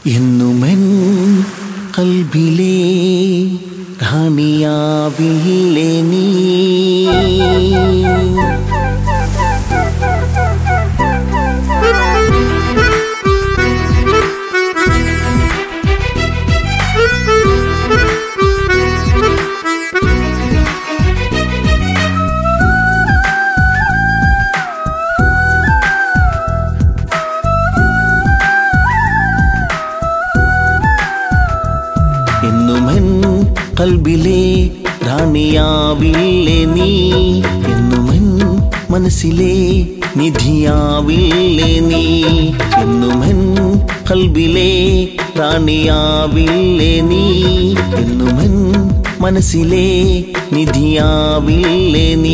എന്നുമെൻ കൽബിലെ റാണിയാവില്ലേ നീ എന്നുമെൻ കൽബിലെ റാണിയാവില്ലേ നീ എന്നുമെൻ മനസ്സിലെ നിധിയാവില്ലേ നീ എന്നുമെൻ കൽബിലെ റാണിയാവില്ലേ നീ എന്നുമെൻ മനസ്സിലെ നിധിയാവില്ലേ നീ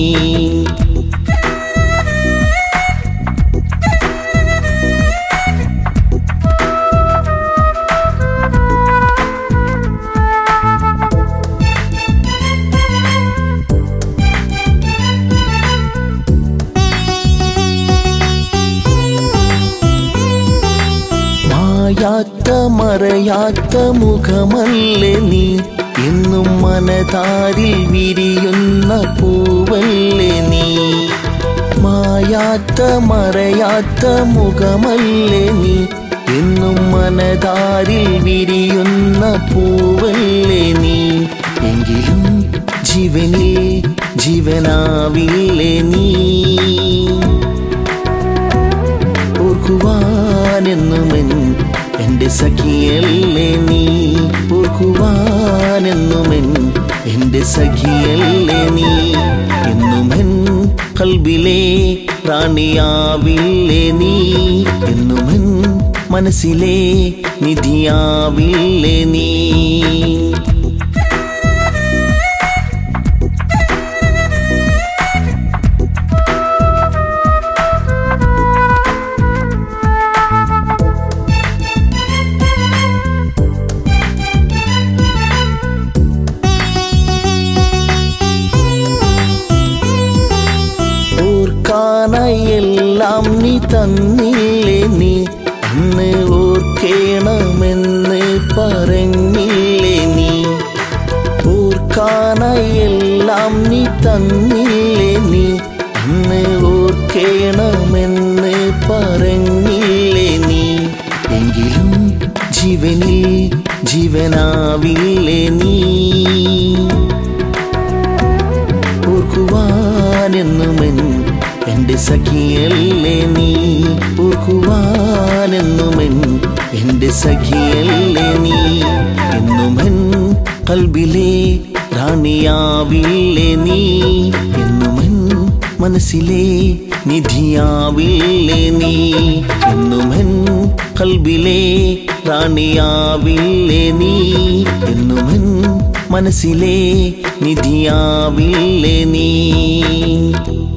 മായാത്ത മറയാത്ത മുഖമല്ലേ നീ എന്നും മനതാരിൽ വിരിയുന്ന പൂവല്ലേ നീ മായാത്ത മറയാത്ത മുഖമല്ലേ നീ എന്നും മനതാരിൽ വിരിയുന്ന പൂവല്ലേ നീ എങ്കിലും ജീവനിൽ ജീവനാവില്ലേ നീ ഓർക്കുവാനെന്നുമെൻ എൻ്റെ സഖിയല്ലേ നീ ഓർക്കുവാനെന്നുമെൻ എൻ്റെ സഖിയല്ലേ നീ എന്നുമെൻ കൽബിലെ റാണിയാവില്ലേ നീ എന്നുമെൻ മനസ്സിലെ നിധിയാവില്ലേ നീ ഓർക്കാനായെല്ലാം നീ തന്നില്ലേ നീ അന്ന് ഓർക്കേണമെന്ന് പറഞ്ഞില്ലേ നീ ഓർക്കാനായെല്ലാം നീ തന്നില്ലേ നീ അന്ന് ഓർക്കേണമെന്ന് പറഞ്ഞില്ലേ നീ എങ്കിലും ജീവനിൽ ജീവനാവില്ലേ നീ ഓർക്കുവാനെന്നുമെൻ എൻ്റെ സഖിയല്ലേ നീ ഓർക്കുവാനെന്നുമെൻ എൻ്റെ സഖിയല്ലേ നീ എന്നുമെൻ കൽബിലെ റാണിയാവില്ലേ നീ എന്നുമെൻ മനസ്സിലെ നിധിയാവില്ലേ നീ എന്നുമെൻ കൽബിലെ റാണിയാവില്ലേ നീ എന്നുമെൻ മനസ്സിലെ നിധിയാവില്ലേ നീ